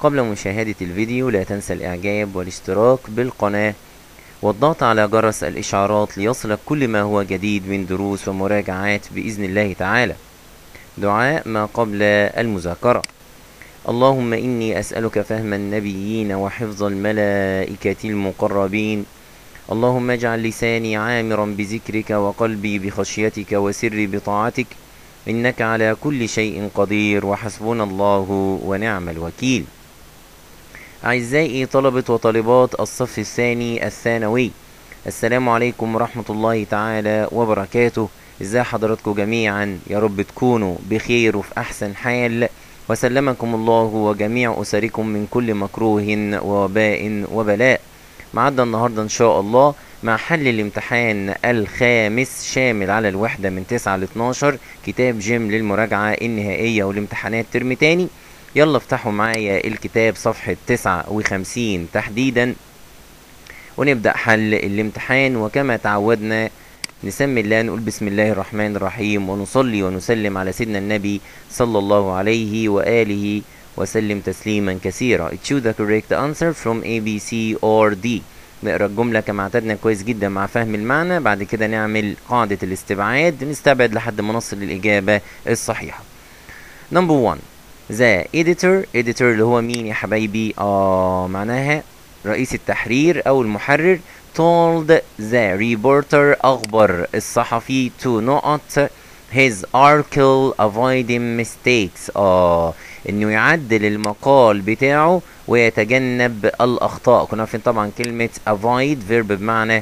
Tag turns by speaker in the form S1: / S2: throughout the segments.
S1: قبل مشاهدة الفيديو لا تنسى الإعجاب والاشتراك بالقناة والضغط على جرس الإشعارات ليصلك كل ما هو جديد من دروس ومراجعات بإذن الله تعالى دعاء ما قبل المذاكرة اللهم إني أسألك فهم النبيين وحفظ الملائكة المقربين اللهم اجعل لساني عامرا بذكرك وقلبي بخشيتك وسري بطاعتك إنك على كل شيء قدير وحسبنا الله ونعم الوكيل أعزائي طلبة وطالبات الصف الثاني الثانوي السلام عليكم ورحمة الله تعالى وبركاته ازاي حضراتكم جميعا يا رب تكونوا بخير وفي أحسن حال وسلمكم الله وجميع أسركم من كل مكروه ووباء وبلاء معدنا النهاردة إن شاء الله مع حل الامتحان الخامس شامل على الوحدة من 9 ل 12 كتاب جيم للمراجعة النهائية والامتحانات ترم تاني يلا افتحوا معايا الكتاب صفحة 59 تحديدا ونبدأ حل الامتحان وكما تعودنا نسمي الله نقول بسم الله الرحمن الرحيم ونصلي ونسلم على سيدنا النبي صلى الله عليه وآله وسلم تسليما كثيرا choose the correct answer from A B C or D نقرا الجملة كما اعتدنا كويس جدا مع فهم المعنى بعد كده نعمل قاعدة الاستبعاد نستبعد لحد ما نصل للإجابة الصحيحة number one the editor editor اللي هو مين يا حبايبي اه معناها رئيس التحرير أو المحرر told the reporter أخبر الصحفي to not his article avoiding mistakes اه انه يعدل المقال بتاعه ويتجنب الاخطاء كنا عارفين طبعا كلمة avoid verb بمعنى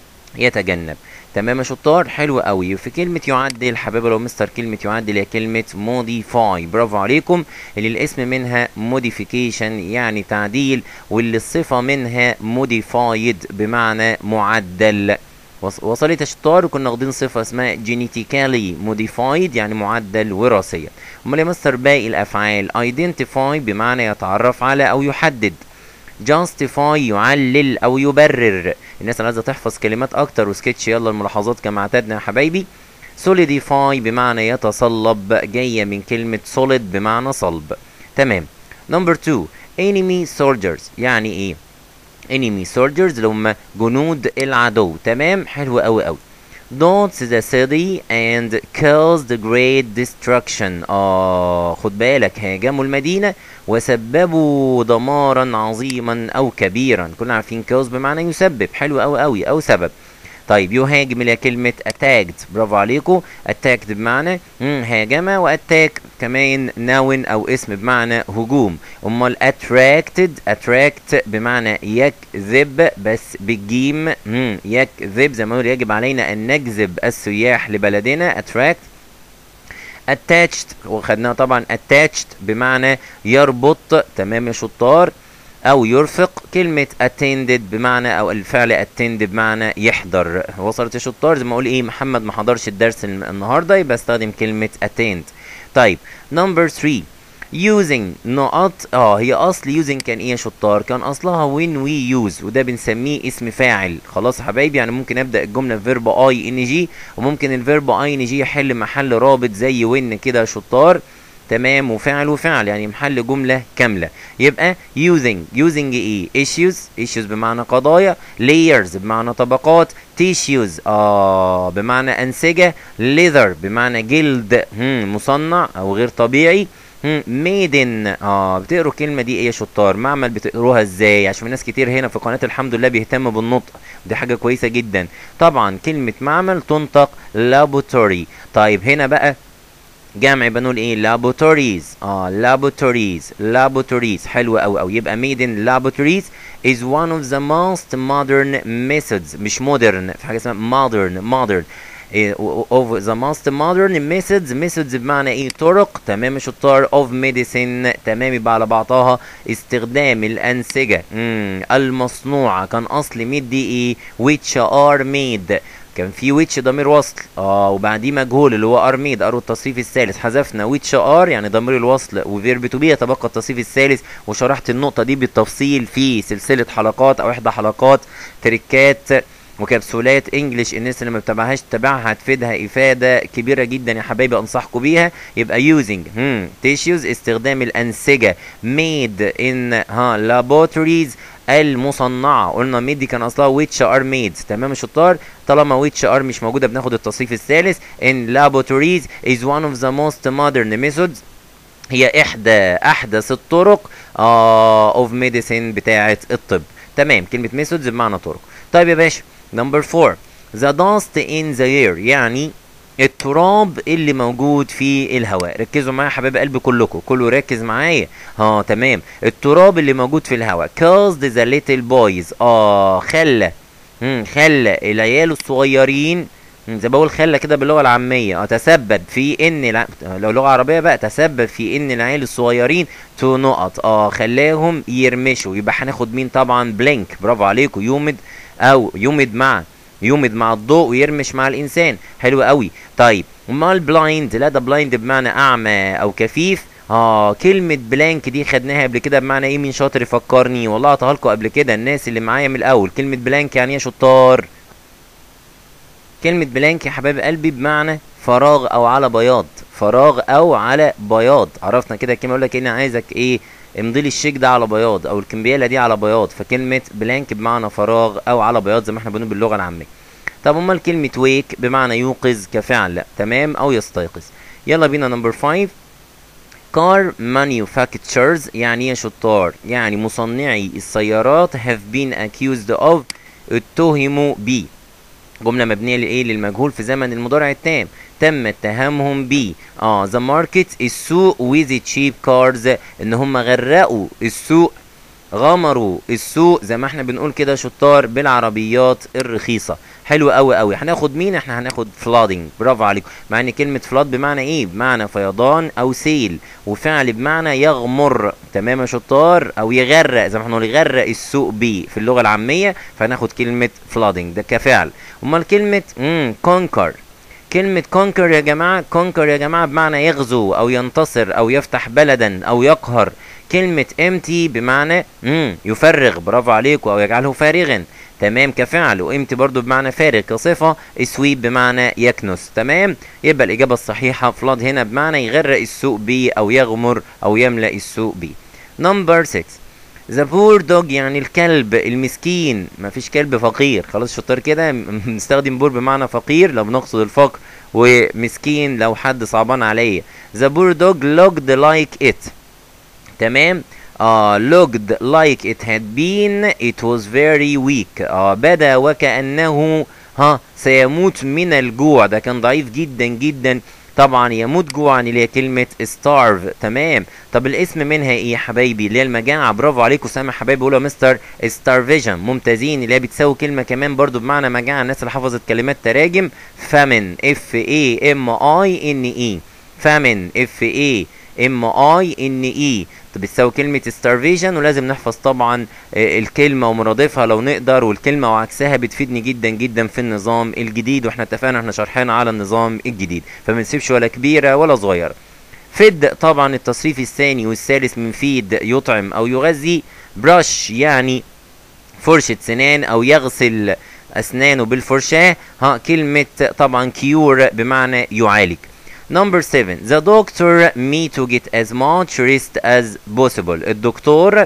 S1: يتجنب تمام يا شطار حلو قوي في كلمة يعدل حبايبي لو مستر كلمة يعدل هي كلمة modify برافو عليكم اللي الاسم منها modification يعني تعديل واللي الصفة منها modified بمعنى معدل وصلت يا شطار وكنا واخدين صفة اسمها genetically modified يعني معدل وراثيا امال يا مستر باقي الافعال identify بمعنى يتعرف على او يحدد justify يعلل او يبرر الناس اللي عايزه تحفظ كلمات اكتر وسكتش يلا الملاحظات كما اعتدنا يا حبايبي solidify بمعنى يتصلب جايه من كلمه solid بمعنى صلب تمام نمبر 2 enemy soldiers يعني ايه enemy soldiers اللي هم جنود العدو تمام حلو قوي قوي dots the city and caused great destruction اه خد بالك هاجموا المدينة وسببوا دمارا عظيما او كبيرا كلنا عارفين cause بمعنى يسبب حلو قوي قوي او سبب طيب يهاجم اللي هي كلمة attacked برافو عليكم attacked بمعنى هاجم واتاك كمان نون او اسم بمعنى هجوم امال attracted attract بمعنى يجذب بس بالجيم يجذب زي ما نقول يجب علينا ان نجذب السياح لبلدنا attract attached وخدناها طبعا attached بمعنى يربط تمام يا شطار او يرفق كلمة attended بمعنى او الفعل attend بمعنى يحضر وصلت يا شطار زي ما اقول ايه محمد ما حضرش الدرس النهارده يبقى استخدم كلمة attend طيب نمبر 3 using نقط اه هي اصل using كان ايه يا شطار كان اصلها when we use وده بنسميه اسم فاعل خلاص يا حبايبي يعني ممكن ابدا الجمله بفيرب اي ان جي وممكن الفيرب اي ان جي يحل محل رابط زي when كده يا شطار تمام وفعل وفعل يعني محل جملة كاملة يبقى using using ايه issues issues بمعنى قضايا layers بمعنى طبقات tissues اه بمعنى أنسجة leather بمعنى جلد هم مصنع أو غير طبيعي ميدن اه بتقروا الكلمه دي ايه يا شطار معمل بتقروها ازاي عشان في ناس كتير هنا في قناه الحمد لله بيهتم بالنطق دي حاجه كويسه جدا طبعا كلمه معمل تنطق لابوتوري طيب هنا بقى جمع بنقول ايه لابوتوريز اه لابوتوريز لابوتوريز حلو قوي قوي يبقى made in laboratories is one of the most modern methods مش modern في حاجه اسمها modern modern of the most modern methods methods بمعنى ايه طرق تمام شطار of medicine تمام يبقى على بعضها استخدام الانسجه مم. المصنوعه كان اصل ميد دي ايه which are made كان في ويتش ضمير وصل اه وبعديه مجهول اللي هو ار ميد ارو التصريف الثالث حذفنا ويتش ار يعني ضمير الوصل وفيرب تو بي يتبقى التصريف الثالث وشرحت النقطه دي بالتفصيل في سلسله حلقات او احدى حلقات تريكات وكبسولات انجلش الناس اللي ما بتتابعهاش تتابعها هتفيدها افاده كبيره جدا يا حبايبي انصحكم بيها يبقى using هم tissues استخدام الانسجه made in ها laboratories المصنعه قلنا ميد دي كان اصلها which are made تمام يا شطار طالما which are مش موجوده بناخد التصريف الثالث in laboratories is one of the most modern methods هي احدى احدث الطرق اوف uh, ميديسين بتاعه الطب تمام كلمه ميثودز بمعنى طرق طيب يا باشا نمبر 4 the dust in the air يعني التراب اللي موجود في الهواء ركزوا معايا يا حبايب قلبي كلكم كله ركز معايا اه تمام التراب اللي موجود في الهواء caused the little boys اه خلى مم، خلى العيال الصغيرين مم، زي ما بقول خلى كده باللغه العاميه اه تسبب في ان الع... لو لغه عربيه بقى تسبب في ان العيال الصغيرين تو نقط اه خلاهم يرمشوا يبقى هناخد مين طبعا بلينك برافو عليكم يومد او يومد مع يومد مع الضوء ويرمش مع الانسان حلو قوي طيب امال بلايند لا ده بلايند بمعنى اعمى او كفيف اه كلمة بلانك دي خدناها قبل كده بمعنى ايه مين شاطر يفكرني والله عطاها لكم قبل كده الناس اللي معايا من الاول كلمة بلانك يعني ايه يا شطار كلمة بلانك يا حبايب قلبي بمعنى فراغ او على بياض فراغ او على بياض عرفنا كده الكلمة اقول لك انا عايزك ايه امضي لي الشيك ده على بياض او الكمبياله دي على بياض فكلمة بلانك بمعنى فراغ او على بياض زي ما احنا بنقول باللغة العامية طب امال كلمة ويك بمعنى يوقظ كفعل لا تمام او يستيقظ يلا بينا نمبر 5 car manufacturers يعني ايه يا شطار يعني مصنعي السيارات have been accused of اتهموا ب جملة مبنية لإيه للمجهول في زمن المضارع التام تم اتهامهم ب اه the market السوق with cheap cars ان هم غرقوا السوق غمروا السوق زي ما احنا بنقول كده شطار بالعربيات الرخيصة حلو قوي قوي هناخد مين احنا هناخد فلادنج برافو عليكم مع ان كلمة فلاد بمعنى ايه بمعنى فيضان او سيل وفعل بمعنى يغمر تمام يا شطار او يغرق زي ما احنا بنقول يغرق السوق بيه في اللغة العامية فهناخد كلمة فلادنج ده كفعل امال كلمة امم كونكر كلمة كونكر يا جماعة كونكر يا جماعة بمعنى يغزو أو ينتصر أو يفتح بلدا أو يقهر كلمة empty بمعنى مم يفرغ برافو عليكم أو يجعله فارغا تمام كفعل وامتي برضو بمعنى فارغ كصفة سويب بمعنى يكنس تمام يبقى الإجابة الصحيحة فلاد هنا بمعنى يغرق السوق بيه أو يغمر أو يملأ السوق بيه نمبر 6 ذا بور دوج يعني الكلب المسكين ما فيش كلب فقير خلاص شطار كده بنستخدم بور بمعنى فقير لو بنقصد الفقر ومسكين لو حد صعبان عليا ذا بور دوج لوجد لايك ات تمام آه looked like it had been it was very weak آه بدا وكأنه ها سيموت من الجوع ده كان ضعيف جدا جدا طبعا يموت جوعا اللي هي كلمة starve تمام طب الاسم منها ايه يا حبايبي اللي هي المجاعة برافو عليكم سامع حبايبي بيقولوا مستر starvation ممتازين اللي هي بتساوي كلمة كمان برضو بمعنى مجاعة الناس اللي حفظت كلمات تراجم famine f a m i n e famine f a ام اي ان اي بتساوي كلمة starvation ولازم نحفظ طبعا الكلمة ومرادفها لو نقدر والكلمة وعكسها بتفيدني جدا جدا في النظام الجديد واحنا اتفقنا احنا شرحنا على النظام الجديد فما نسيبش ولا كبيرة ولا صغيرة فيد طبعا التصريف الثاني والثالث من فيد يطعم او يغذي برش يعني فرشة سنان او يغسل اسنانه بالفرشاة ها كلمة طبعا كيور بمعنى يعالج Number 7 The doctor me to get as much rest as possible الدكتور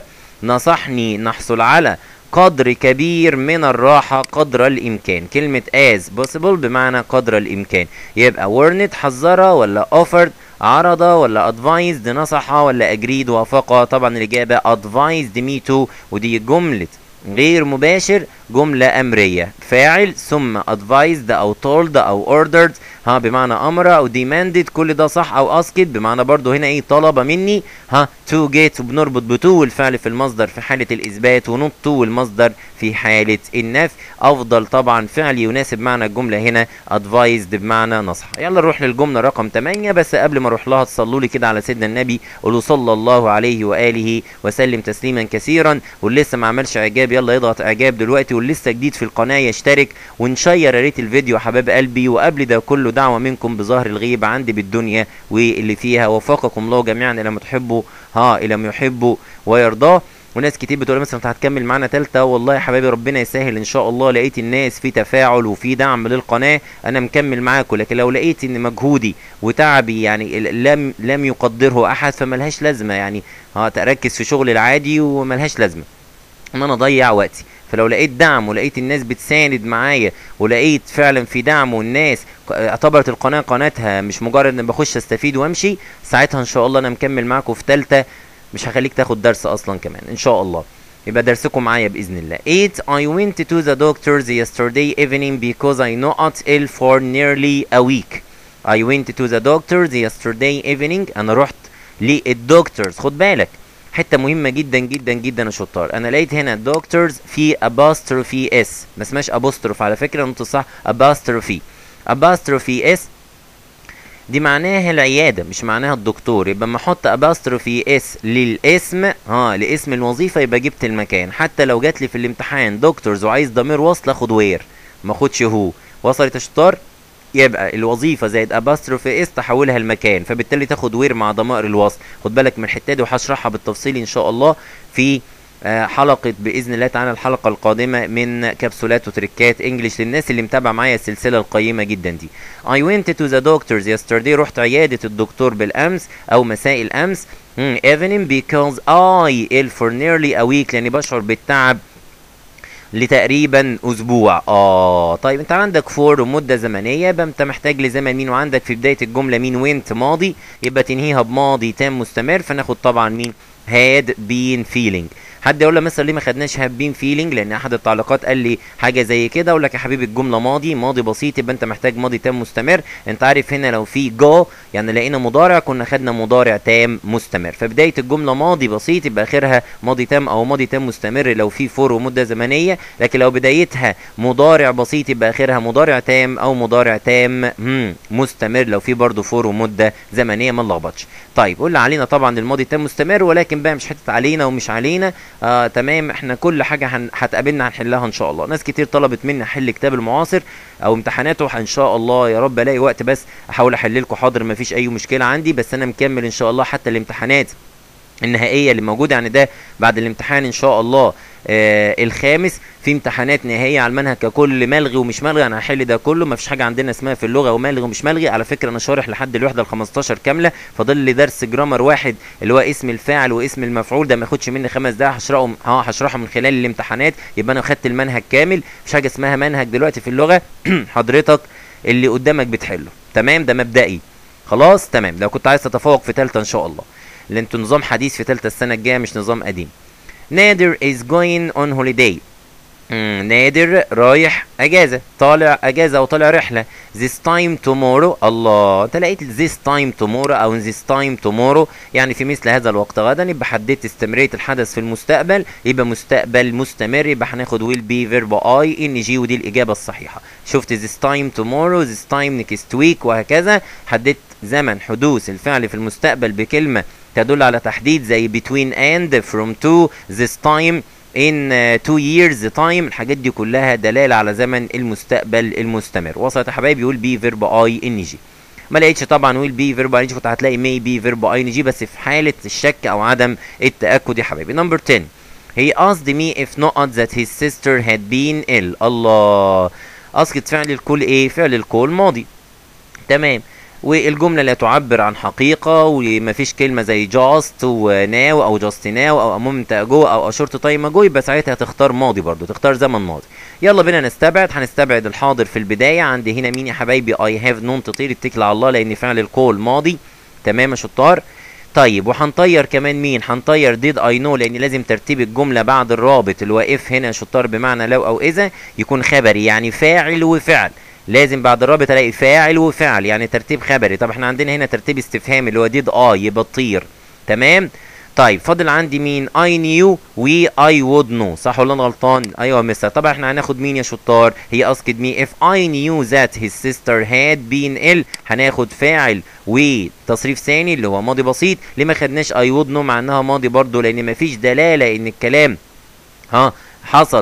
S1: نصحني نحصل على قدر كبير من الراحة قدر الإمكان كلمة as possible بمعنى قدر الإمكان يبقى warned حذرة ولا offered عرض ولا advised نصح ولا agreed وافق طبعا الإجابة advised me to ودي جملة غير مباشر جملة أمرية فاعل ثم advised أو told أو ordered ها بمعنى أمر أو demanded كل ده صح أو asked بمعنى برضو هنا إيه طلب مني ها to get بنربط بتو الفعل في المصدر في حالة الإثبات ونوت تو المصدر في حالة النفي أفضل طبعا فعل يناسب معنى الجملة هنا advised بمعنى نصح يلا نروح للجملة رقم 8 بس قبل ما أروح لها تصلوا لي كده على سيدنا النبي قولوا صلى الله عليه وآله وسلم تسليما كثيرا واللي لسه ما عملش إعجاب يلا يضغط إعجاب دلوقتي واللي لسه جديد في القناة يشترك ونشير يا ريت الفيديو حباب قلبي وقبل ده كله دعوة منكم بظهر الغيب عندي بالدنيا واللي فيها وفقكم الله جميعا إلى ما تحبوا ها إلى ما يحبوا ويرضاه وناس كتير بتقول مثلا انت هتكمل معانا تالتة والله يا حبايبي ربنا يسهل ان شاء الله لقيت الناس في تفاعل وفي دعم للقناة انا مكمل معاكم لكن لو لقيت ان مجهودي وتعبي يعني ال- لم لم يقدره احد فملهاش لازمة يعني ها تركز في شغل العادي وملهاش لازمة ان انا اضيع وقتي فلو لقيت دعم ولقيت الناس بتساند معايا ولقيت فعلا في دعم والناس ق- اعتبرت القناه قناتها مش مجرد ان بخش استفيد وامشي ساعتها ان شاء الله انا مكمل معاكم في ثالثه مش هخليك تاخد درس اصلا كمان ان شاء الله يبقى درسكم معايا باذن الله 8 I went to the doctors yesterday evening because I not ill for nearly a week I went to the doctors yesterday evening انا رحت للدكتورز خد بالك حته مهمه جدا جدا جدا يا شطار انا لقيت هنا دكتورز في اباستروفي اس ما اسمهاش ابوستروف على فكره انت صح اباستروفي اباستروفي اس دي معناها العياده مش معناها الدكتور يبقى اما احط اباستروفي اس للاسم اه لاسم الوظيفه يبقى جبت المكان حتى لو جات لي في الامتحان دكتورز وعايز ضمير وصل اخد وير ما اخدش هو وصلت يا شطار يبقى الوظيفه زائد اباستروفي اس تحولها المكان فبالتالي تاخد وير مع ضمائر الوصل خد بالك من الحته دي وهشرحها بالتفصيل ان شاء الله في آه، حلقة بإذن الله تعالى الحلقة القادمة من كبسولات وتريكات انجلش للناس اللي متابعة معايا السلسلة القيمة جدا دي. I went to the doctors yesterday رحت عيادة الدكتور بالأمس أو مساء الأمس hmm, evening because I ill for nearly a week لأني بشعر بالتعب لتقريبا اسبوع اه طيب انت عندك فور ومده زمنيه يبقى انت محتاج لزمن مين وعندك في بدايه الجمله مين وينت ماضي يبقى تنهيها بماضي تام مستمر فناخد طبعا مين had been feeling حد يقول لي مثلا ليه ما خدناش هاد بين فيلينج لان احد التعليقات قال لي حاجه زي كده اقول لك يا حبيبي الجمله ماضي ماضي بسيط يبقى انت محتاج ماضي تام مستمر انت عارف هنا لو في جو يعني لقينا مضارع كنا خدنا مضارع تام مستمر فبدايه الجمله ماضي بسيط يبقى اخرها ماضي تام او ماضي تام مستمر لو في فور ومده زمنيه لكن لو بدايتها مضارع بسيط يبقى اخرها مضارع تام او مضارع تام مم، مستمر لو في برضه فور ومده زمنيه ما نلخبطش طيب قلنا علينا طبعا الماضي تام مستمر ولكن بقى مش حته علينا ومش علينا آه تمام احنا كل حاجه هن... هتقابلنا هنحلها ان شاء الله ناس كتير طلبت مني احل كتاب المعاصر او امتحاناته ان شاء الله يا رب الاقي وقت بس احاول احل لكم حاضر مفيش اي مشكله عندي بس انا مكمل ان شاء الله حتى الامتحانات النهائيه اللي موجوده يعني ده بعد الامتحان ان شاء الله آه الخامس في امتحانات نهائيه على المنهج ككل ملغي ومش ملغي انا هحل ده كله مفيش حاجه عندنا اسمها في اللغه وملغي ومش ملغي على فكره انا شارح لحد الوحده ال 15 كامله فاضل لي درس جرامر واحد اللي هو اسم الفاعل واسم المفعول ده ما ياخدش مني خمس دقايق هشرحه اه هشرحه من خلال الامتحانات يبقى انا خدت المنهج كامل مفيش حاجه اسمها منهج دلوقتي في اللغه حضرتك اللي قدامك بتحله تمام ده مبدئي خلاص تمام لو كنت عايز تتفوق في ثالثه ان شاء الله لان انتوا نظام حديث في ثالثه السنه الجايه مش نظام قديم نادر is going on holiday مم، نادر رايح اجازه طالع اجازه او طالع رحله this time tomorrow الله انت لقيت this time tomorrow او this time tomorrow يعني في مثل هذا الوقت غدا يبقى حددت استمراريه الحدث في المستقبل يبقى مستقبل مستمر يبقى هناخد will be verb I ان جي ودي الاجابه الصحيحه شفت this time tomorrow this time next week وهكذا حددت زمن حدوث الفعل في المستقبل بكلمه تدل على تحديد زي between and from to this time in uh, two years time الحاجات دي كلها دلالة على زمن المستقبل المستمر وصلت يا حبايبي يقول بي فيرب اي ان جي ما لقيتش طبعا ويل بي فيرب اي ان جي كنت هتلاقي مي بي فيرب اي ان جي بس في حالة الشك او عدم التأكد يا حبايبي نمبر 10 he asked me if not that his sister had been ill الله اسقط فعل الكل ايه فعل الكل ماضي تمام والجمله لا تعبر عن حقيقه ومفيش كلمه زي جاست وناو او جاست ناو او امومنت اجو او اشورت تايم اجو يبقى ساعتها تختار ماضي برضو تختار زمن ماضي يلا بينا نستبعد هنستبعد الحاضر في البدايه عندي هنا مين يا حبايبي اي هاف نون تطير اتكل على الله لان فعل الكول ماضي تمام يا شطار طيب وهنطير كمان مين هنطير ديد اي نو لان لازم ترتيب الجمله بعد الرابط اللي هو اف هنا يا شطار بمعنى لو او اذا يكون خبري يعني فاعل وفعل لازم بعد الرابط الاقي فاعل وفعل يعني ترتيب خبري طب احنا عندنا هنا ترتيب استفهامي اللي هو ديد اي يبقى تطير تمام طيب فاضل عندي مين اي نيو وي اي وود نو صح ولا انا غلطان ايوه يا مستر طبعا احنا هناخد مين يا شطار هي اسكت مي اف اي نيو ذات هيز سيستر هاد بين ال هناخد فاعل وتصريف ثاني اللي هو ماضي بسيط ليه ما خدناش اي وود نو مع انها ماضي برضو لان مفيش دلاله ان الكلام ها حصل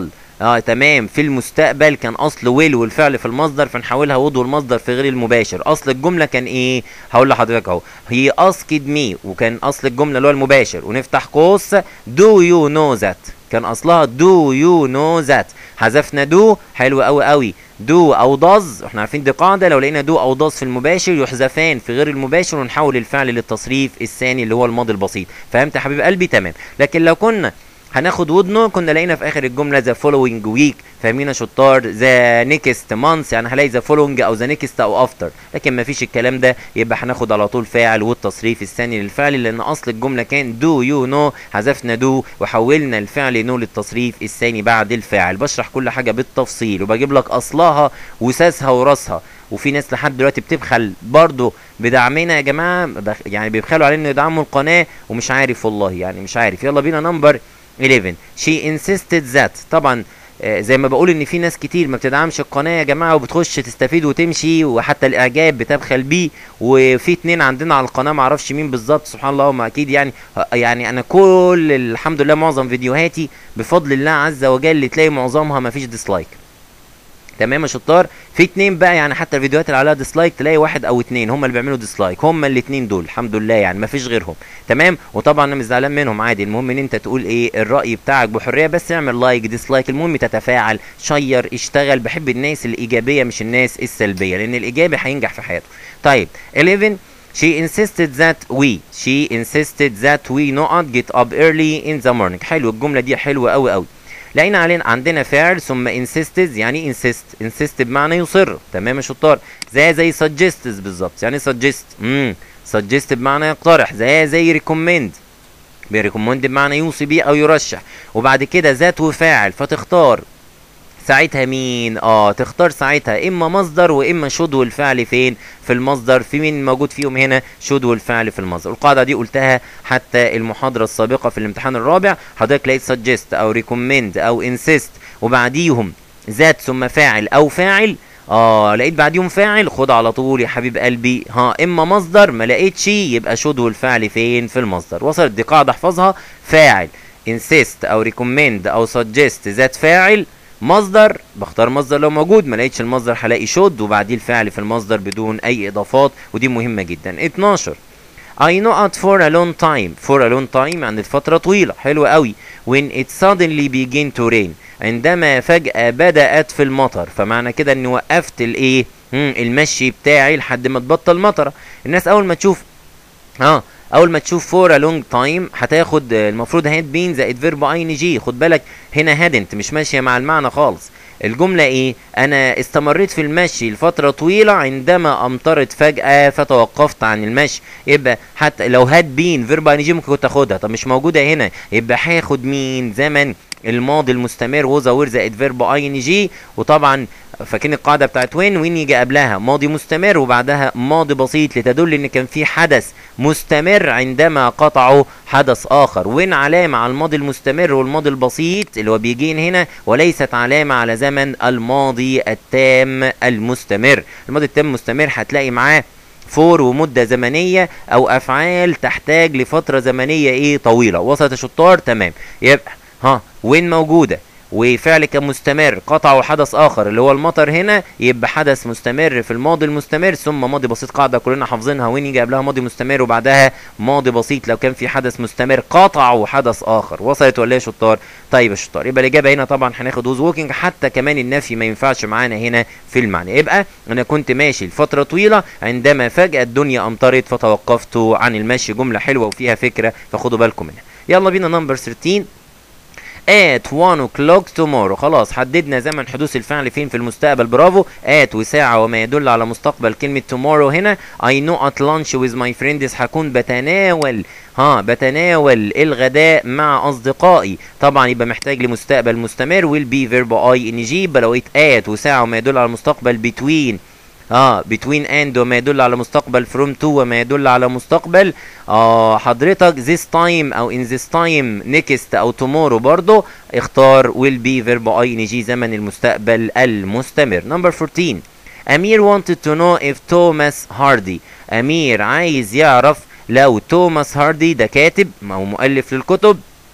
S1: اه تمام في المستقبل كان اصل ويل والفعل في المصدر فنحولها would والمصدر في غير المباشر اصل الجمله كان ايه هقول لحضرتك اهو هي asked me وكان اصل الجمله اللي هو المباشر ونفتح قوس do you know that كان اصلها do you know that حذفنا do حلو قوي قوي دو او does احنا عارفين دي قاعده لو لقينا دو او does في المباشر يحذفان في غير المباشر ونحول الفعل للتصريف الثاني اللي هو الماضي البسيط فهمت يا حبيب قلبي تمام لكن لو كنا هناخد ودنه كنا لقينا في اخر الجمله ذا فولوينج ويك فاهمين يا شطار ذا نيكست مانث يعني هلاقي ذا فولوينج او ذا نيكست او افتر لكن ما فيش الكلام ده يبقى هناخد على طول فاعل والتصريف الثاني للفعل لان اصل الجمله كان دو يو نو حذفنا دو وحولنا الفعل نو للتصريف الثاني بعد الفاعل بشرح كل حاجه بالتفصيل وبجيب لك اصلها وساسها وراسها وفي ناس لحد دلوقتي بتبخل برضه بدعمنا يا جماعه بخ- يعني بيبخلوا على انه يدعموا القناه ومش عارف والله يعني مش عارف يلا بينا نمبر 11 she insisted that طبعا آه، زي ما بقول ان في ناس كتير ما بتدعمش القناه يا جماعه وبتخش تستفيد وتمشي وحتى الاعجاب بتبخل بيه وفي اتنين عندنا على القناه ما اعرفش مين بالظبط سبحان الله هم اكيد يعني يعني انا كل الحمد لله معظم فيديوهاتي بفضل الله عز وجل تلاقي معظمها ما فيش ديسلايك تمام يا شطار في اتنين بقى يعني حتى الفيديوهات اللي عليها ديسلايك تلاقي واحد او اتنين هم اللي بيعملوا ديسلايك هم الاتنين دول الحمد لله يعني ما فيش غيرهم تمام وطبعا انا مش زعلان منهم عادي المهم ان انت تقول ايه الراي بتاعك بحريه بس اعمل لايك ديسلايك المهم تتفاعل شير اشتغل بحب الناس الايجابيه مش الناس السلبيه لان الايجابي هينجح في حياته طيب 11 She insisted that we she insisted that we not get up early in the morning حلو الجملة دي حلوة أوي أوي لقينا علينا عندنا فعل ثم insisted يعني insist insist بمعنى يصر تمام يا شطار زي زي suggests بالظبط يعني suggest امم suggest بمعنى يقترح زي زي recommend بيريكومند بمعنى يوصي بيه او يرشح وبعد كده ذات وفاعل فتختار ساعتها مين اه تختار ساعتها اما مصدر واما شود والفعل فين في المصدر في مين موجود فيهم هنا شود والفعل في المصدر القاعده دي قلتها حتى المحاضره السابقه في الامتحان الرابع حضرتك لقيت suggest او recommend او insist وبعديهم ذات ثم فاعل او فاعل اه لقيت بعديهم فاعل خد على طول يا حبيب قلبي ها اما مصدر ما لقيتش يبقى شود والفعل فين في المصدر وصلت دي قاعده احفظها فاعل insist او recommend او suggest ذات فاعل مصدر بختار مصدر لو موجود ما لقيتش المصدر هلاقي شود وبعديه الفعل في المصدر بدون اي اضافات ودي مهمه جدا 12 I not for a long time for a long time عند فترة طويلة حلوة قوي when it suddenly begin to rain عندما فجأة بدأت في المطر فمعنى كده اني وقفت الايه مم، المشي بتاعي لحد ما تبطل مطرة الناس اول ما تشوف اه اول ما تشوف فور ا لونج تايم هتاخد آه، المفروض هاد بين زائد فيرب اي ان جي خد بالك هنا هادنت مش ماشيه مع المعنى خالص الجملة ايه انا استمريت في المشي لفترة طويلة عندما امطرت فجأة فتوقفت عن المشي يبقى حتى لو هاد بين فيرب اي ان جي ممكن كنت اخدها طب مش موجودة هنا يبقى هاخد مين زمن الماضي المستمر وذا وير زائد فيرب اي ان جي وطبعا فاكرين القاعده بتاعت وين وين يجي قبلها ماضي مستمر وبعدها ماضي بسيط لتدل ان كان في حدث مستمر عندما قطعوا حدث اخر وين علامه على الماضي المستمر والماضي البسيط اللي هو بيجين هنا وليست علامه على زمن الماضي التام المستمر الماضي التام المستمر هتلاقي معاه فور ومدة زمنية أو أفعال تحتاج لفترة زمنية إيه طويلة وسط يا شطار تمام يبقى ها وين موجودة وفعل كان مستمر قطعوا حدث اخر اللي هو المطر هنا يبقى حدث مستمر في الماضي المستمر ثم ماضي بسيط قاعده كلنا حافظينها وين يجي قبلها ماضي مستمر وبعدها ماضي بسيط لو كان في حدث مستمر قطعوا حدث اخر وصلت ولا ايه يا شطار طيب يا شطار يبقى الاجابه هنا طبعا هناخد ووز ووكينج حتى كمان النفي ما ينفعش معانا هنا في المعنى يبقى انا كنت ماشي لفتره طويله عندما فجاه الدنيا امطرت فتوقفت عن المشي جمله حلوه وفيها فكره فخدوا بالكم منها يلا بينا نمبر 13 at 1 o'clock tomorrow خلاص حددنا زمن حدوث الفعل فين في المستقبل برافو at وساعة وما يدل على مستقبل كلمة tomorrow هنا I know at lunch with my friends هكون بتناول ها بتناول الغداء مع أصدقائي طبعا يبقى محتاج لمستقبل مستمر will be verb I N G يبقى لو at وساعة وما يدل على المستقبل between اه between and وما يدل على مستقبل from to وما يدل على مستقبل اه حضرتك this time او in this time next او tomorrow برضو اختار will be verb ing زمن المستقبل المستمر number 14 أمير wanted to know if Thomas Hardy أمير عايز يعرف لو توماس هاردي ده كاتب او مؤلف للكتب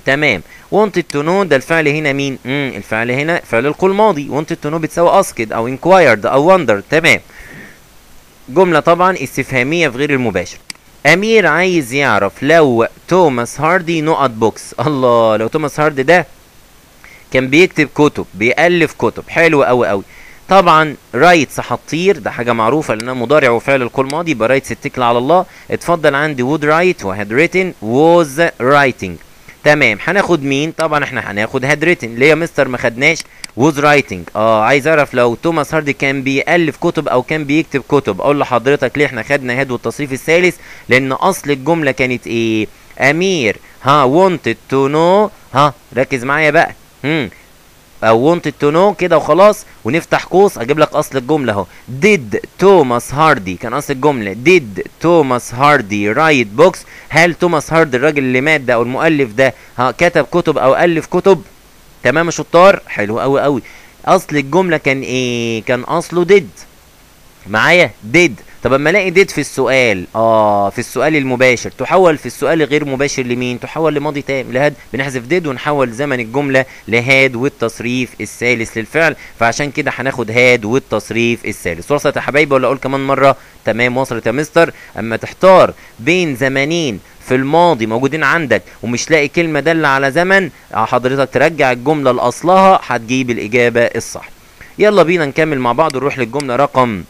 S1: تمام wanted to know ده الفعل هنا مين امم الفعل هنا فعل القول ماضي wanted to know بتساوي asked او inquired او wondered تمام جملة طبعا استفهامية في غير المباشر أمير عايز يعرف لو توماس هاردي نقط بوكس الله لو توماس هاردي ده كان بيكتب كتب بيألف كتب حلو قوي قوي طبعا رايتس هتطير ده حاجه معروفه لانها مضارع وفعل القول ماضي يبقى رايتس اتكل على الله اتفضل عندي would write وهاد written was writing تمام هناخد مين طبعا احنا هناخد هاد written ليه يا مستر ما خدناش was writing اه عايز اعرف لو توماس هاردي كان بيألف كتب او كان بيكتب كتب اقول لحضرتك ليه احنا خدنا هاد والتصريف الثالث لان اصل الجمله كانت ايه امير ها wanted to know ها ركز معايا بقى هم او wanted to know كده وخلاص ونفتح قوس اجيب لك اصل الجمله اهو did توماس هاردي كان اصل الجمله did توماس هاردي رايت بوكس هل توماس هاردي الراجل اللي مات ده او المؤلف ده ها كتب كتب او الف كتب تمام يا شطار حلو قوي قوي اصل الجمله كان ايه كان اصله did معايا did طب اما الاقي ديد في السؤال اه في السؤال المباشر تحول في السؤال غير مباشر لمين تحول لماضي تام لهاد بنحذف ديد ونحول زمن الجمله لهاد والتصريف الثالث للفعل فعشان كده هناخد هاد والتصريف الثالث وصلت يا حبايبي ولا اقول كمان مره تمام وصلت يا مستر اما تحتار بين زمنين في الماضي موجودين عندك ومش لاقي كلمه داله على زمن حضرتك ترجع الجمله لاصلها هتجيب الاجابه الصح يلا بينا نكمل مع بعض ونروح للجمله رقم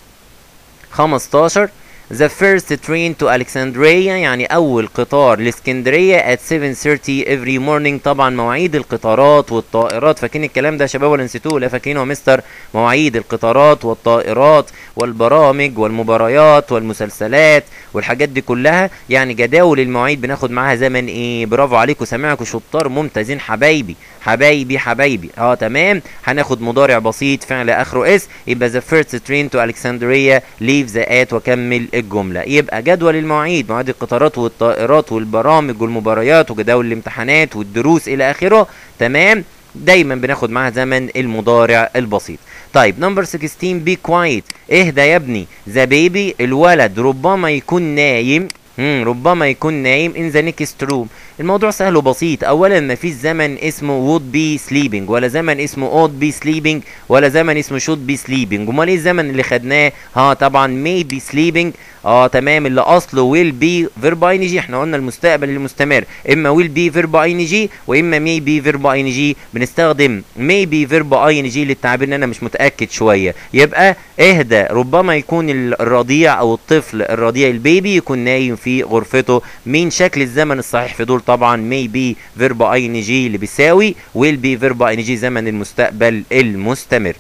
S1: 15 The first train to Alexandria يعني أول قطار لإسكندرية at 7:30 every morning طبعا مواعيد القطارات والطائرات فاكرين الكلام ده يا شباب ولا نسيتوه لا فاكرينه يا مستر مواعيد القطارات والطائرات والبرامج والمباريات والمسلسلات والحاجات دي كلها يعني جداول المواعيد بناخد معاها زمن ايه برافو عليكم سامعكم شطار ممتازين حبايبي حبايبي حبايبي اه تمام هناخد مضارع بسيط فعل اخره اس يبقى the first train to Alexandria leaves at وكمل الجملة يبقى جدول المواعيد مواعيد القطارات والطائرات والبرامج والمباريات وجداول الامتحانات والدروس الى اخره تمام دايما بناخد معاها زمن المضارع البسيط طيب نمبر 16 بي كوايت اهدى يا ابني ذا بيبي الولد ربما يكون نايم مم. ربما يكون نايم in the next room الموضوع سهل وبسيط اولا ما فيش زمن اسمه would be sleeping ولا زمن اسمه ought be sleeping ولا زمن اسمه should be sleeping امال ايه الزمن اللي خدناه ها طبعا may be sleeping اه تمام اللي اصله will be verb ing احنا قلنا المستقبل المستمر اما will be verb ing واما may be verb ing بنستخدم may be verb ing للتعبير ان انا مش متاكد شويه يبقى اهدى ربما يكون الرضيع او الطفل الرضيع البيبي يكون نايم في غرفته مين شكل الزمن الصحيح في دول طبعا may be verb ing اللي بيساوي will be verb ing زمن المستقبل المستمر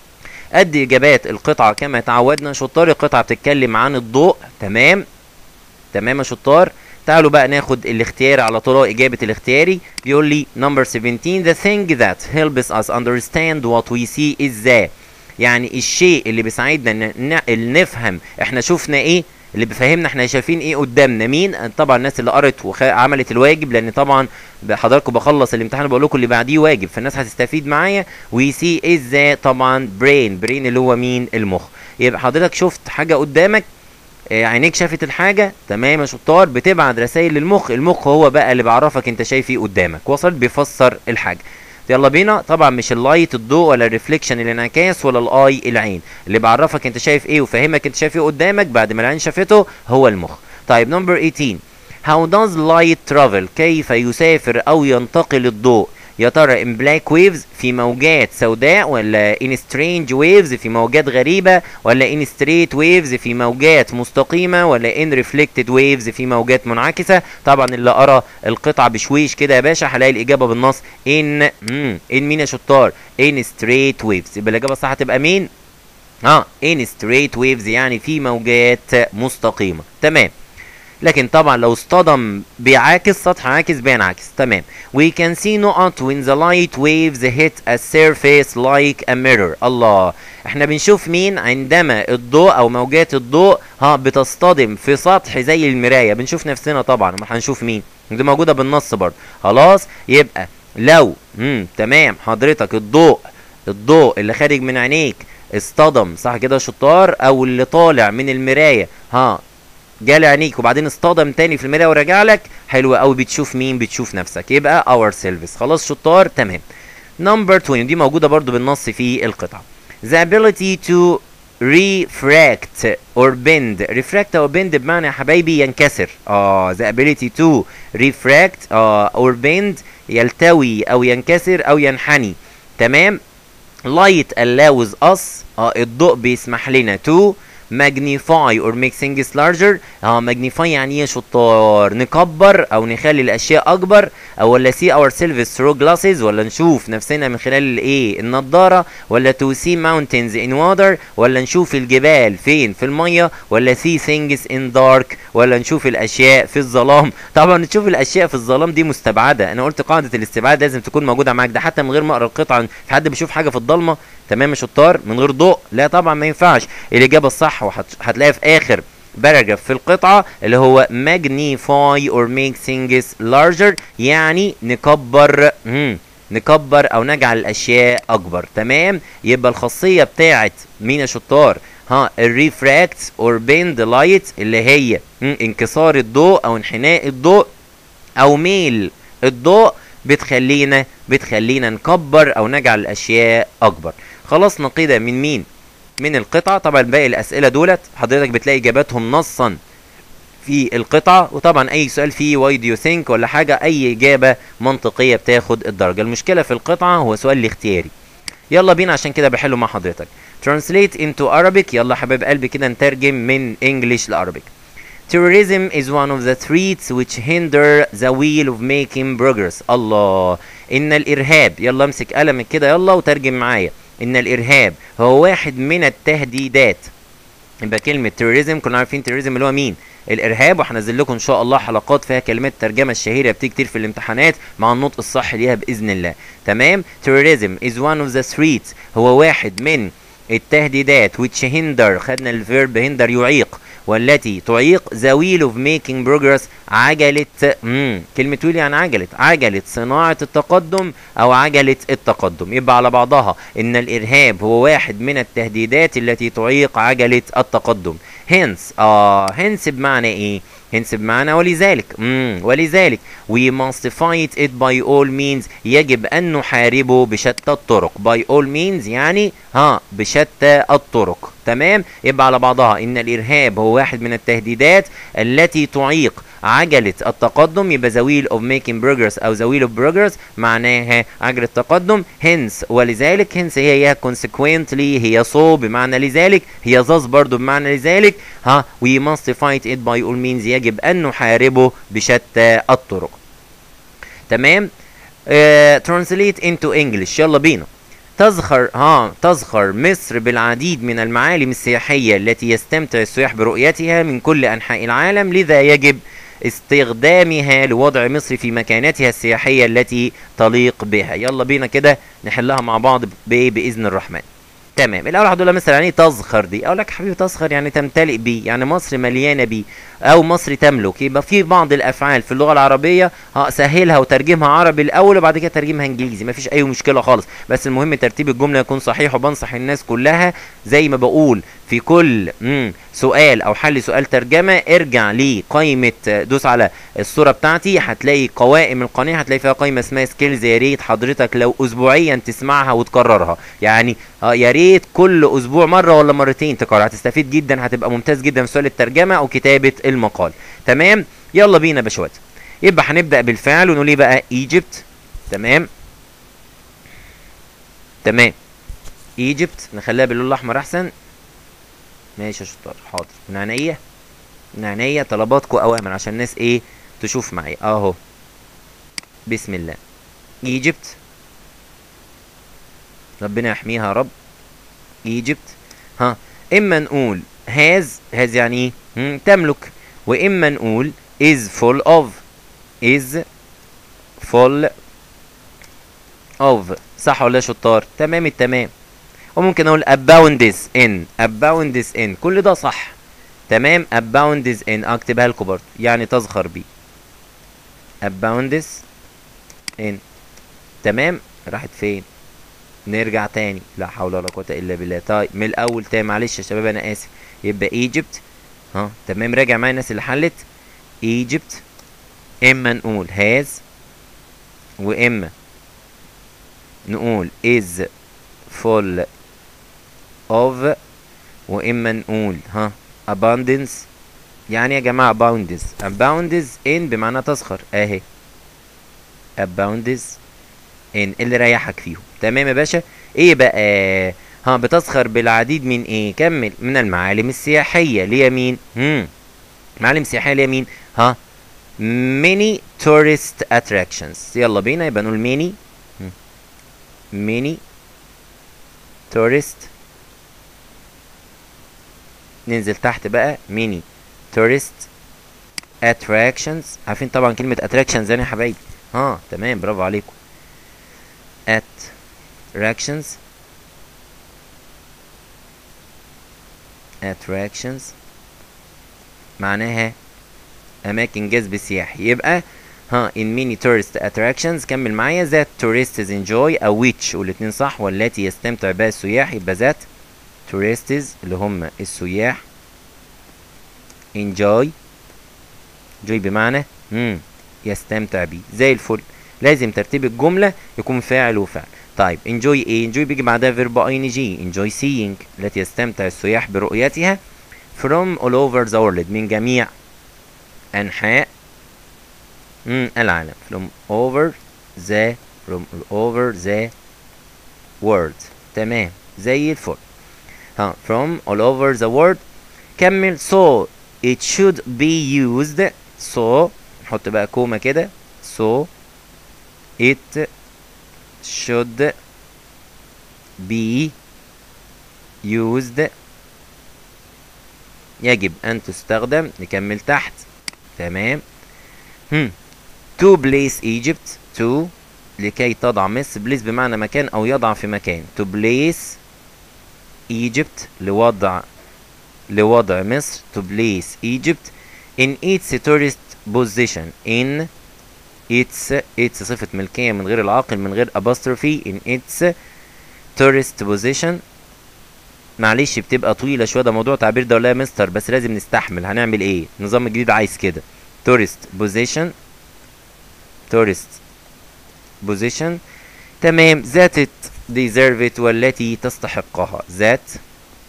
S1: قد اجابات القطعه كما تعودنا شطار القطعه بتتكلم عن الضوء تمام تمام يا شطار تعالوا بقى ناخد الاختيار على طرق اجابه الاختياري بيقول لي number 17 the thing that helps us understand what we see is the يعني الشيء اللي بيساعدنا نفهم احنا شفنا ايه اللي بيفهمنا احنا شايفين ايه قدامنا مين طبعا الناس اللي قرت وعملت الواجب لان طبعا حضراتكم بخلص الامتحان بقول لكم اللي بعديه واجب فالناس هتستفيد معايا وي سي ازاي طبعا برين برين اللي هو مين المخ يبقى حضرتك شفت حاجه قدامك عينيك شافت الحاجه تمام يا شطار بتبعت رسائل للمخ المخ هو بقى اللي بيعرفك انت شايف ايه قدامك وصل بيفسر الحاجه يلا بينا طبعا مش اللايت الضوء ولا الريفليكشن الانعكاس ولا الاي العين اللي بعرفك انت شايف ايه وفهمك انت شايف ايه قدامك بعد ما العين شافته هو المخ طيب نمبر 18 How does light travel كيف يسافر او ينتقل الضوء يا ترى in black waves في موجات سوداء ولا in strange waves في موجات غريبة ولا in straight waves في موجات مستقيمة ولا in reflected waves في موجات منعكسة طبعا اللي قرا القطعة بشويش كده يا باشا هلاقي الإجابة بالنص in مم. in مين يا شطار in straight waves يبقى الإجابة الصح هتبقى مين؟ اه in straight waves يعني في موجات مستقيمة تمام لكن طبعا لو اصطدم بيعاكس سطح عاكس بينعكس تمام we can see نقط when the light waves hit a surface like a mirror الله احنا بنشوف مين عندما الضوء او موجات الضوء ها بتصطدم في سطح زي المرايه بنشوف نفسنا طبعا ما هنشوف مين دي موجوده بالنص برضه خلاص يبقى لو امم تمام حضرتك الضوء الضوء اللي خارج من عينيك اصطدم صح كده يا شطار او اللي طالع من المرايه ها جالي عينيك وبعدين اصطدم تاني في المرايه ورجع لك حلو قوي بتشوف مين بتشوف نفسك يبقى اور سيلفز خلاص شطار تمام نمبر 20 دي موجوده برضو بالنص في القطعه the ability to refract or bend refract او bend بمعنى يا حبايبي ينكسر اه the ability to refract uh, or bend يلتوي او ينكسر او ينحني تمام light allows us اه الضوء بيسمح لنا to magnify or make things larger اه magnify يعني ايه يا شطار نكبر او نخلي الاشياء اكبر او ولا see ourselves through glasses ولا نشوف نفسنا من خلال الايه النضاره ولا to see mountains in water ولا نشوف الجبال فين في الميه ولا see things in dark ولا نشوف الاشياء في الظلام طبعا نشوف الاشياء في الظلام دي مستبعده انا قلت قاعده الاستبعاد لازم تكون موجوده معاك ده حتى من غير ما اقرا القطعه في حد بيشوف حاجه في الضلمه تمام يا شطار من غير ضوء لا طبعا ما ينفعش الاجابه الصح وهتلاقيها في اخر باراجراف في القطعة اللي هو magnify or make things larger يعني نكبر مم. نكبر او نجعل الاشياء اكبر تمام يبقى الخاصية بتاعت مين يا شطار ها الريفراكت اور بيند لايت اللي هي مم. انكسار الضوء او انحناء الضوء او ميل الضوء بتخلينا بتخلينا نكبر او نجعل الاشياء اكبر خلصنا كده من مين من القطعة طبعا باقي الأسئلة دولت حضرتك بتلاقي إجاباتهم نصا في القطعة وطبعا أي سؤال فيه واي دو يو ثينك ولا حاجة أي إجابة منطقية بتاخد الدرجة المشكلة في القطعة هو سؤال الاختياري يلا بينا عشان كده بحله مع حضرتك translate into Arabic يلا حبايب قلبي كده نترجم من English لأرابيك Terrorism is one of the threats which hinder the wheel of making progress الله إن الإرهاب يلا امسك قلمك كده يلا وترجم معايا ان الارهاب هو واحد من التهديدات يبقى كلمه تيروريزم كنا عارفين تيروريزم اللي هو مين الارهاب وهنزل لكم ان شاء الله حلقات فيها كلمات الترجمه الشهيره بتيجي كتير في الامتحانات مع النطق الصح ليها باذن الله تمام تيروريزم is one of the threats هو واحد من التهديدات which hinder خدنا الفيرب hinder يعيق والتي تعيق the wheel of making progress عجلة مم. كلمة wheel يعني عجلة عجلة صناعة التقدم أو عجلة التقدم يبقى على بعضها إن الإرهاب هو واحد من التهديدات التي تعيق عجلة التقدم hence آه hence بمعنى إيه؟ hence بمعنى ولذلك مم. ولذلك we must fight it by all means يجب أن نحاربه بشتى الطرق by all means يعني ها بشتى الطرق تمام يبقى على بعضها ان الارهاب هو واحد من التهديدات التي تعيق عجلة التقدم يبقى the wheel of making progress او the wheel of progress معناها عجلة التقدم hence ولذلك hence هي هي consequently هي so بمعنى لذلك هي thus برضو بمعنى لذلك ها we must fight it by all means يجب ان نحاربه بشتى الطرق تمام uh, translate into English يلا بينا تزخر ها تزخر مصر بالعديد من المعالم السياحية التي يستمتع السياح برؤيتها من كل أنحاء العالم لذا يجب استخدامها لوضع مصر في مكانتها السياحية التي تليق بها يلا بينا كده نحلها مع بعض بإذن الرحمن تمام الاول هتقول مثلا يعني تزخر دي اقول لك حبيبي تزخر يعني تمتلئ بيه يعني مصر مليانه بيه او مصر تملك يبقى في بعض الافعال في اللغه العربيه سهلها وترجمها عربي الاول وبعد كده ترجمها انجليزي مفيش اي مشكله خالص بس المهم ترتيب الجمله يكون صحيح وبنصح الناس كلها زي ما بقول في كل مم سؤال او حل سؤال ترجمه ارجع لقائمه دوس على الصوره بتاعتي هتلاقي قوائم القناه هتلاقي فيها قائمه اسمها سكيلز يا ريت حضرتك لو اسبوعيا تسمعها وتكررها يعني اه يا ريت كل اسبوع مره ولا مرتين تكرر هتستفيد جدا هتبقى ممتاز جدا في سؤال الترجمه او كتابه المقال تمام يلا بينا يا باشوات يبقى هنبدا بالفعل ونقول ايه بقى ايجيبت تمام تمام ايجيبت نخليها باللون الاحمر احسن ماشي يا شطار حاضر من عينيا من عينيا طلباتكم اوامر عشان الناس ايه تشوف معايا اهو بسم الله ايجيبت ربنا يحميها يا رب ايجيبت ها اما نقول هاز هاز يعني ايه تملك واما نقول is full of is full of صح ولا شطار تمام التمام وممكن اقول abounds in abounds in كل ده صح تمام abounds in اكتبها لكم برضه يعني تزخر بيه abounds in تمام راحت فين نرجع تاني لا حول ولا قوه الا بالله طيب من الاول تاني معلش يا شباب انا اسف يبقى Egypt ها تمام راجع معايا الناس اللي حلت Egypt اما نقول has واما نقول is full of واما نقول ها abundance يعني يا جماعة abounds abounds in بمعنى تسخر اهي abounds in اللي ريحك فيهم تمام يا باشا ايه بقى ها بتسخر بالعديد من ايه كمل من المعالم السياحية ليمين هم معالم سياحية ليمين ها many tourist attractions يلا بينا يبقى نقول many many tourist ننزل تحت بقى many tourist attractions عارفين طبعا كلمة attractions يعني يا حبايبي اه تمام برافو عليكم attractions attractions معناها أماكن جذب سياحي يبقى ها in many tourist attractions كمل معايا that tourists enjoy أو which والاتنين صح والتي يستمتع بها السياح يبقى that tourists اللي هم السياح enjoy enjoy بمعنى مم. يستمتع بيه زي الفل لازم ترتيب الجملة يكون فاعل وفعل طيب enjoy ايه enjoy بيجي بعدها verb ing enjoy seeing التي يستمتع السياح برؤيتها from all over the world من جميع أنحاء مم. العالم from over the from all over the world تمام زي الفل ها from all over the world كمل so it should be used so نحط بقى كومة كده so it should be used يجب أن تستخدم نكمل تحت تمام هم. to place Egypt to لكي تضع مصر place بمعنى مكان أو يضع في مكان to place Egypt لوضع لوضع مصر to place Egypt in its tourist position in its its صفة ملكية من غير العاقل من غير apostrophe in its tourist position معلش بتبقى طويلة شوية ده موضوع تعبير ده ولا يا مستر بس لازم نستحمل هنعمل ايه النظام الجديد عايز كده tourist position tourist position تمام that it deserve it والتي تستحقها that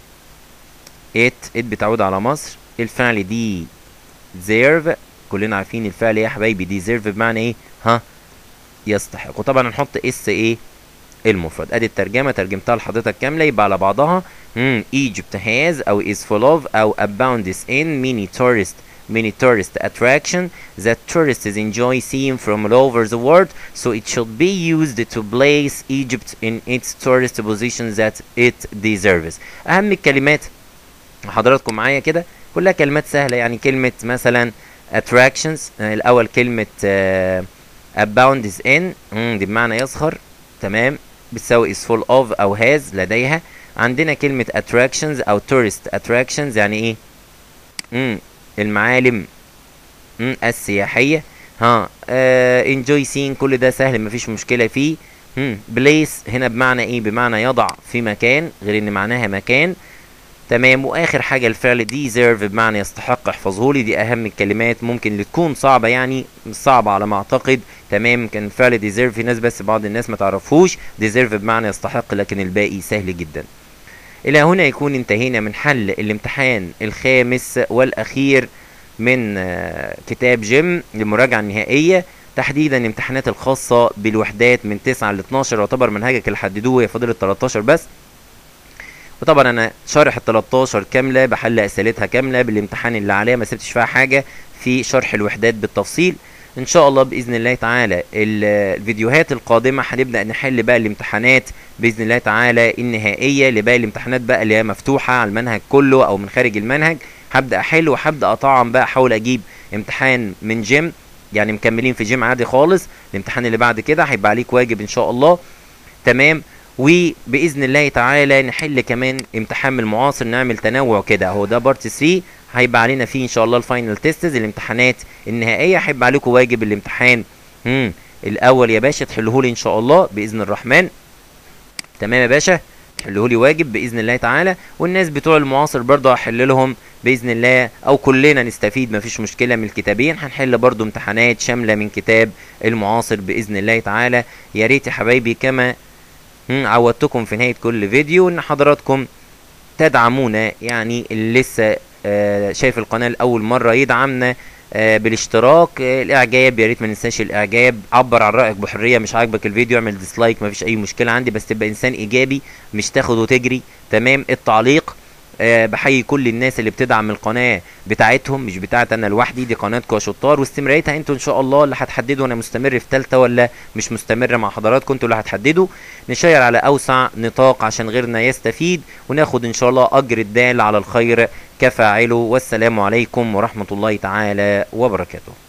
S1: it it بتعود على مصر الفعل دي deserve كلنا عارفين الفعل ايه يا حبايبي deserve بمعنى ايه ها يستحق وطبعا هنحط اس ايه المفرد ادي الترجمه ترجمتها لحضرتك كامله يبقى على بعضها امم Egypt has او is full of او abounds in many tourist many tourist attraction that tourists enjoy seeing from all over the world so it should be used to place Egypt in its tourist position that it deserves اهم الكلمات حضراتكم معايا كده كلها كلمات سهله يعني كلمه مثلا attractions آه، الاول كلمه آه، abounds in مم، دي بمعنى يسخر تمام بتساوي is full of او has لديها عندنا كلمة attractions او tourist attractions يعني ايه مم. المعالم مم. السياحية ها آه enjoy seeing كل ده سهل مفيش مشكلة فيه مم. place هنا بمعنى ايه بمعنى يضع في مكان غير ان معناها مكان تمام واخر حاجه الفعل deserve بمعنى يستحق احفظه لي دي اهم الكلمات ممكن اللي تكون صعبه يعني مش صعبه على ما اعتقد تمام كان الفعل deserve في ناس بس بعض الناس ما تعرفوش deserve بمعنى يستحق لكن الباقي سهل جدا الى هنا يكون انتهينا من حل الامتحان الخامس والاخير من آه، كتاب جيم للمراجعه النهائيه تحديدا الامتحانات الخاصه بالوحدات من 9 ل 12 يعتبر منهجك اللي حددوه هي فاضل 13 بس وطبعا انا شارح ال 13 كامله بحل اسئلتها كامله بالامتحان اللي عليها ما سبتش فيها حاجه في شرح الوحدات بالتفصيل ان شاء الله باذن الله تعالى ال- الفيديوهات القادمه هنبدا نحل بقى الامتحانات باذن الله تعالى النهائيه لباقي الامتحانات بقى اللي هي مفتوحه على المنهج كله او من خارج المنهج هبدا احل وهبدا اطعم بقى احاول اجيب امتحان من جيم يعني مكملين في جيم عادي خالص الامتحان اللي بعد كده هيبقى عليك واجب ان شاء الله تمام وباذن الله تعالى نحل كمان امتحان من المعاصر نعمل تنوع كده اهو ده بارت 3 هيبقى علينا فيه ان شاء الله الفاينل تيستز الامتحانات النهائيه هيبقى عليكم واجب الامتحان امم الاول يا باشا تحلوه لي ان شاء الله باذن الرحمن تمام يا باشا حلوا لي واجب باذن الله تعالى والناس بتوع المعاصر برضه هحل لهم باذن الله او كلنا نستفيد مفيش مشكله من الكتابين هنحل برضه امتحانات شامله من كتاب المعاصر باذن الله تعالى يا ريت يا حبايبي كما هم، عودتكم في نهايه كل فيديو ان حضراتكم تدعمونا يعني اللي لسه آه، شايف القناه لاول مره يدعمنا آه، بالاشتراك آه، الاعجاب يا ريت ما ننساش الاعجاب عبر عن رايك بحريه مش عاجبك الفيديو اعمل ديسلايك مفيش اي مشكله عندي بس تبقى انسان ايجابي مش تاخد وتجري تمام التعليق آه، بحيي كل الناس اللي بتدعم القناه بتاعتهم مش بتاعت انا لوحدي دي قناتكم يا شطار واستمراريتها انتوا ان شاء الله اللي هتحددوا انا مستمر في ثالثه ولا مش مستمر مع حضراتكم انتوا اللي هتحددوا نشير على اوسع نطاق عشان غيرنا يستفيد وناخد ان شاء الله اجر الدال على الخير كفاعله والسلام عليكم ورحمه الله تعالى وبركاته